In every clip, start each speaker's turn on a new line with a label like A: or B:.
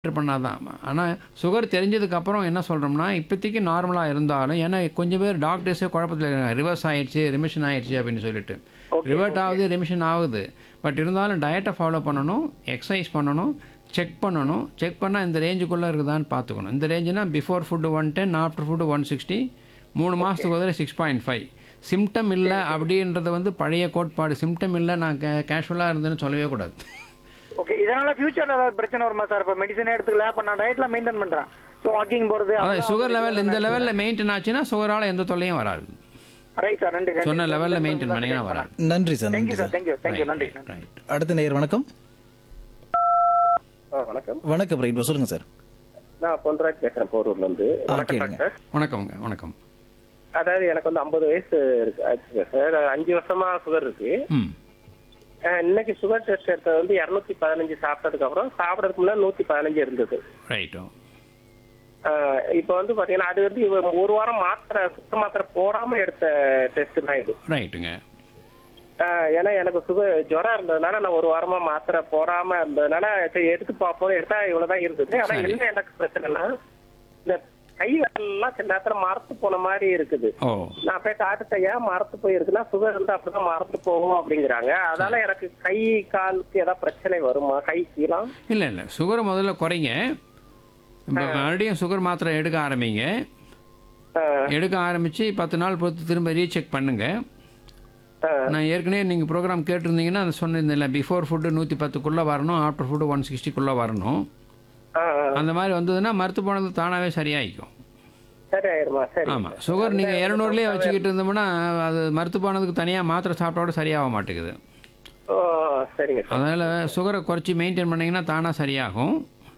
A: Monitor பண்ணாதான் ஆனால் sugar தெரிஞ்சதுக்கப்புறம் என்ன சொல்கிறோம்னா இப்போதைக்கு நார்மலாக இருந்தாலும் ஏன்னா கொஞ்சம் பேர் டாக்டர்ஸே குழப்பத்தில் இருக்காங்க ரிவர்ஸ் ஆயிடுச்சு ரிமிஷன் ஆயிடுச்சு அப்படின்னு சொல்லிட்டு ரிவர்ட் ஆகுது ரிமிஷன் ஆகுது பட் இருந்தாலும் டயட்டை ஃபாலோ பண்ணணும் எக்ஸசைஸ் பண்ணணும் செக் பண்ணணும் செக் பண்ணால் இந்த ரேஞ்சுக்குள்ளே இருக்குதான்னு பார்த்துக்கணும் இந்த ரேஞ்சுனா before food one ten after food one sixty மூணு மாதத்துக்கு ஒரு சிக்ஸ் பாயிண்ட் ஃபைவ் சிம்டம் இல்லை அப்படின்றது வந்து பழைய கோட்பாடு சிம்டம் இல்லை நான் கே கேஷுவலாக இருந்தேன்னு சொல்லவே கூடாது
B: ஓகே இதனால ஃபியூச்சர்ல ஏதாவது பிரச்சனை வருமா சார் இப்போ மெடிசனே எடுத்துக்கல இப்போ நான் டயட்ல மெயின்டைன் பண்றேன் ஸோ வாக்கிங் போறது
A: அதான் சுகர் லெவல் இந்த லெவலில் மெயின்டைன் ஆச்சுன்னா சுகரால் எந்த தொல்லையும் வராது
B: ரைட் சார் நன்றி
A: சொன்ன லெவலில் மெயின்டைன் பண்ணிங்கன்னா வராது
C: நன்றி சார்
B: தேங்க்யூ
C: நன்றி
B: சார்
C: சார்
B: தேங்க்யூ தேங்க்யூ நன்றி
A: ரைட்
C: அடுத்த நேயர் வணக்கம்
D: ஆ, வணக்கம்
C: வணக்கம் ரைட் சொல்லுங்க சார்
D: நான் பொன்ராஜ் பேசுறேன் போரூர்ல இருந்து
C: ஆ,
D: வணக்கம்
C: கேளுங்க.
D: டாக்டர்
A: வணக்கம்ங்க வணக்கம்
D: அதாவது எனக்கு வந்து ஐம்பது வயசு இருக்கு ஆச்சுங்க சார் அஞ்சு வருஷமா சுகர் இருக்கு
A: ம்
D: ஆ, இன்னைக்கு சுகர் டெஸ்ட் எடுத்தது வந்து இரநூத்தி பதினஞ்சு சாப்பிட்டதுக்கு அப்புறம் சாப்பிடறதுக்கு முன்னாடி நூத்தி பதினஞ்சு இருந்தது
A: ரைட்டோ
D: ஆ, இப்போ வந்து பாத்தீங்கன்னா அது வந்து இவ- ஒரு வாரம் மாத்திரை சுத்த மாத்திரை போடாம எடுத்த டெஸ்ட் தான் இது
A: ரைட்டுங்க
D: ஆ, ஏன்னா எனக்கு சுகர் ஜுரம் இருந்ததுனால நான் ஒரு வாரமா மாத்திரை போடாம இருந்ததுனால சரி எடுத்து பார்ப்போம் எடுத்தா இவ்வளவுதான் இருந்தது ஆனா
A: சரி.
D: என்ன எனக்கு பிரச்சனைனா இந்த கை எல்லாம் சில நேரத்துல மரத்து போன மாதிரி இருக்குது
A: ஓ
D: நான் போய் டாக்டர்கிட்ட ஏன் மரத்து போயிருக்குன்னா சுகர் வந்து அப்படிதான் மரத்து போகும் அப்படிங்கிறாங்க அதனால எனக்கு கை காலுக்கு ஏதாவது பிரச்சனை வருமா கை கீழாம்
A: இல்லை இல்லை சுகரை முதல்ல குறைங்க இப்போ மறுபடியும் சுகர் மாத்திரை எடுக்க ஆரம்பிங்க எடுக்க ஆரம்பித்து பத்து நாள் பொறுத்து திரும்ப ரீசெக் பண்ணுங்க நான் ஏற்கனவே நீங்கள் ப்ரோக்ராம் கேட்டிருந்தீங்கன்னா அதை சொன்னிருந்தில்ல பிஃபோர் ஃபுட்டு நூற்றி பத்துக்குள்ளே வரணும் ஆஃப்டர் ஃபுட்டு ஒன் சிக்ஸ்டிக்குள்ளே வரணும் அந்த மாதிரி வந்ததுன்னா மருத்து போனது தானாகவே சரியாயிக்கும்
D: சரி ஆயிருமா சரி
A: ஆமாம் சுகர் நீங்கள் இரநூறுலேயே வச்சுக்கிட்டு இருந்தோம்னா அது மருத்து போனதுக்கு தனியாக மாத்திரை சாப்பிட்டோட சரியாக மாட்டேங்குது
D: ஓ சரிங்க சார்
A: அதனால் சுகரை குறைச்சி மெயின்டைன் பண்ணிங்கன்னா தானாக சரியாகும்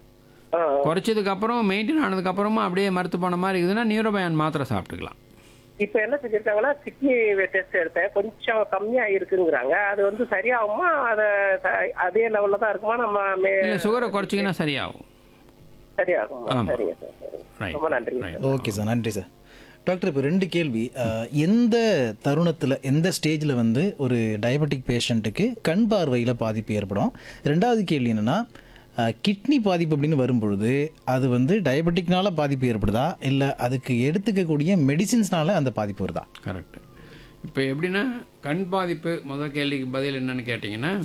D: ஆ,
A: குறைச்சதுக்கப்புறம் மெயின்டைன் ஆனதுக்கப்புறமா அப்படியே மருத்து போன மாதிரி இருக்குதுன்னா நியூரோபயான் மாத்திரை சாப்பிட்டுக்கலாம்
D: இப்ப என்ன செஞ்சிருக்காங்கன்னா கிட்னி டெஸ்ட் எடுத்தேன் கொஞ்சம் கம்மியா இருக்குங்கிறாங்க அது வந்து சரியாகுமா அத ச- அதே லெவல்ல தான் இருக்குமா நம்ம மே-
A: இல்லை சுகரை குறைச்சிங்கன்னா சரியாகும்
D: சரியாகுமா
A: ஆமா.
D: சரிங்க சார் சரிங்க.
A: ரைட்
D: ரொம்ப நன்றி
A: ரைட்
C: ஓகே சார் நன்றி சார் டாக்டர் இப்போ ரெண்டு கேள்வி அஹ், எந்த தருணத்தில் எந்த ஸ்டேஜில் வந்து ஒரு டயபெட்டிக் பேஷண்ட்டுக்கு கண் பார்வையில் பாதிப்பு ஏற்படும் ரெண்டாவது கேள்வி என்னென்னா கிட்னி பாதிப்பு அப்படின்னு வரும்பொழுது அது வந்து டயபெட்டிக்னால பாதிப்பு ஏற்படுதா இல்லை அதுக்கு எடுத்துக்கக்கூடிய மெடிசின்ஸ்னால அந்த பாதிப்பு வருதா
A: கரெக்ட் இப்போ எப்படின்னா கண் பாதிப்பு முதல் கேள்விக்கு பதில் என்னன்னு கேட்டிங்கன்னா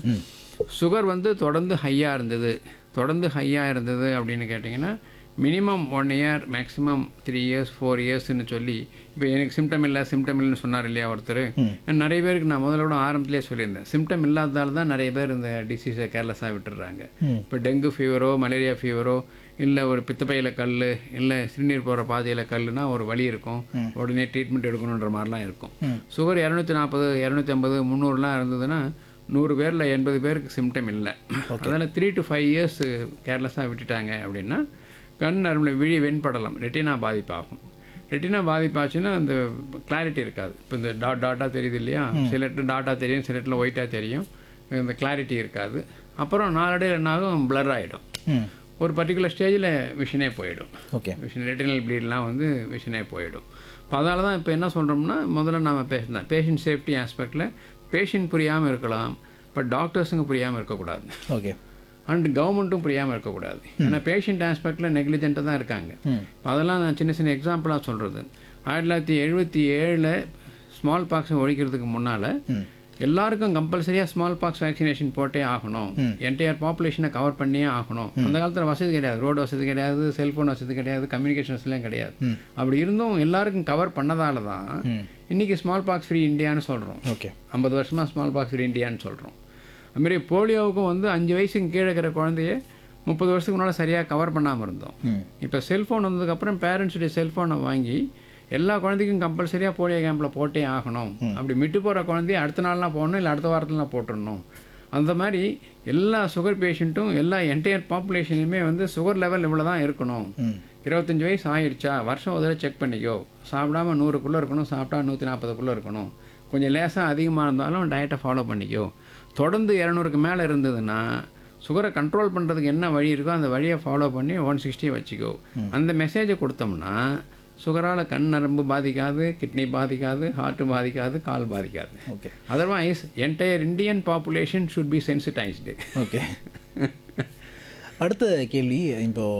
A: சுகர் வந்து தொடர்ந்து ஹையாக இருந்தது தொடர்ந்து ஹையாக இருந்தது அப்படின்னு கேட்டிங்கன்னா minimum one year maximum three years four இயர்ஸ்னு சொல்லி இப்போ எனக்கு சிம்டம் இல்லை சிம்டம் இல்லைன்னு சொன்னார் இல்லையா ஒருத்தர் நிறைய பேருக்கு நான் முதல்ல கூட ஆரம்பத்திலே சொல்லியிருந்தேன் சிம்டம் இல்லாததால தான் நிறைய பேர் இந்த டிசீஸை கேர்லெஸ்ஸாக விட்டுடுறாங்க இப்போ டெங்கு ஃபீவரோ மலேரியா ஃபீவரோ இல்லை ஒரு பித்தப்பையில் கல் இல்லை சிறுநீர் போகிற பாதையில் கல்லுனா ஒரு வலி இருக்கும் உடனே ட்ரீட்மெண்ட் எடுக்கணுன்ற மாதிரிலாம் இருக்கும் சுகர் இரநூத்தி நாற்பது இரநூத்தி ஐம்பது முந்நூறுலாம் இருந்ததுன்னா நூறு பேரில் எண்பது பேருக்கு சிம்டம் இல்லை அதனால் த்ரீ டு ஃபைவ் இயர்ஸ் கேர்லெஸ்ஸாக விட்டுட்டாங்க அப்படின்னா கண் நரம்புல விழி வெண்படலம் ரெட்டினா பாதிப்பாகும் ரெட்டினா பாதிப்பாச்சுன்னா அந்த கிளாரிட்டி இருக்காது இப்போ இந்த டாட் டாட்டாக தெரியுது இல்லையா சில இடத்துல டாட்டா தெரியும் சில இடத்துல ஒயிட்டாக தெரியும் இந்த கிளாரிட்டி இருக்காது அப்புறம் நாளடைவில் என்ன ஆகும் பிளர் ஆகிடும்
C: ம்
A: ஒரு பர்டிகுலர் ஸ்டேஜில் விஷனே போயிடும்
C: ஓகே
A: விஷன் ரெட்டினல் ப்ளீட்லாம் வந்து விஷனே போயிடும் இப்போ அதனால தான் இப்போ என்ன சொல்கிறோம்னா முதல்ல நம்ம பேசலாம் பேஷண்ட் சேஃப்டி ஆஸ்பெக்டில் பேஷண்ட் புரியாமல் இருக்கலாம் பட் டாக்டர்ஸுங்க புரியாமல் இருக்கக்கூடாது
C: ஓகே
A: அண்ட் கவர்மெண்ட்டும் புரியாமல் இருக்கக்கூடாது ஏன்னா பேஷண்ட் ஆஸ்பெக்டில் நெக்லிஜென்ட்டாக தான் இருக்காங்க இப்ப அதெல்லாம் நான் சின்ன சின்ன எக்ஸாம்பிளாக சொல்கிறது ஆயிரத்தி தொள்ளாயிரத்தி எழுபத்தி ஏழில் ஸ்மால் பாக்ஸை ஒழிக்கிறதுக்கு முன்னால் எல்லாருக்கும் கம்பல்சரியாக ஸ்மால் பாக்ஸ் வேக்சினேஷன் போட்டே ஆகணும் என்டையர் பாப்புலேஷனை கவர் பண்ணியே ஆகணும் அந்த காலத்தில் வசதி கிடையாது ரோடு வசதி கிடையாது செல்ஃபோன் வசதி கிடையாது கம்யூனிகேஷன் வசதிலாம் கிடையாது அப்படி இருந்தும் எல்லாருக்கும் கவர் பண்ணதால தான் இன்னைக்கு ஸ்மால் பாக்ஸ் ஃப்ரீ இந்தியான்னு சொல்கிறோம்
C: ஓகே
A: ஐம்பது வருஷமாக ஸ்மால் பாக்ஸ் ஃப்ரீ இந்தியான்னு சொல்கிறோம் அதுமாரி போலியோவுக்கும் வந்து அஞ்சு வயசுக்கு கீழே இருக்கிற குழந்தைய முப்பது வருஷத்துக்கு முன்னால் சரியாக கவர் பண்ணாமல் இருந்தோம் இப்போ செல்ஃபோன் வந்ததுக்கப்புறம் பேரண்ட்ஸுடைய செல்ஃபோனை வாங்கி எல்லா குழந்தைக்கும் கம்பல்சரியாக போலியோ கேம்பில் போட்டே ஆகணும் அப்படி விட்டு போகிற குழந்தைய அடுத்த நாள்லாம் போடணும் இல்லை அடுத்த வாரத்துலாம் போட்டுடணும் அந்த மாதிரி எல்லா சுகர் பேஷண்ட்டும் எல்லா என்டையர் பாப்புலேஷன்லையுமே வந்து சுகர் லெவல் இவ்வளோ தான் இருக்கணும் இருபத்தஞ்சி வயசு ஆயிடுச்சா வருஷம் ஒரு தடவை செக் பண்ணிக்கோ சாப்பிடாம நூறுக்குள்ளே இருக்கணும் சாப்பிட்டா நூற்றி நாற்பதுக்குள்ளே இருக்கணும் கொஞ்சம் லேசாக அதிகமாக இருந்தாலும் டயட்டை ஃபாலோ பண்ணிக்கோ தொடர்ந்து இரநூறுக்கு மேலே இருந்ததுன்னா சுகரை கண்ட்ரோல் பண்ணுறதுக்கு என்ன வழி இருக்கோ அந்த வழியை ஃபாலோ பண்ணி ஒன் சிக்ஸ்டி வச்சுக்கோ அந்த மெசேஜை கொடுத்தோம்னா சுகரால் கண் நரம்பு பாதிக்காது கிட்னி பாதிக்காது ஹார்ட் பாதிக்காது கால் பாதிக்காது
C: okay
A: otherwise entire Indian population should be sensitised
C: okay அடுத்த கேள்வி இப்போ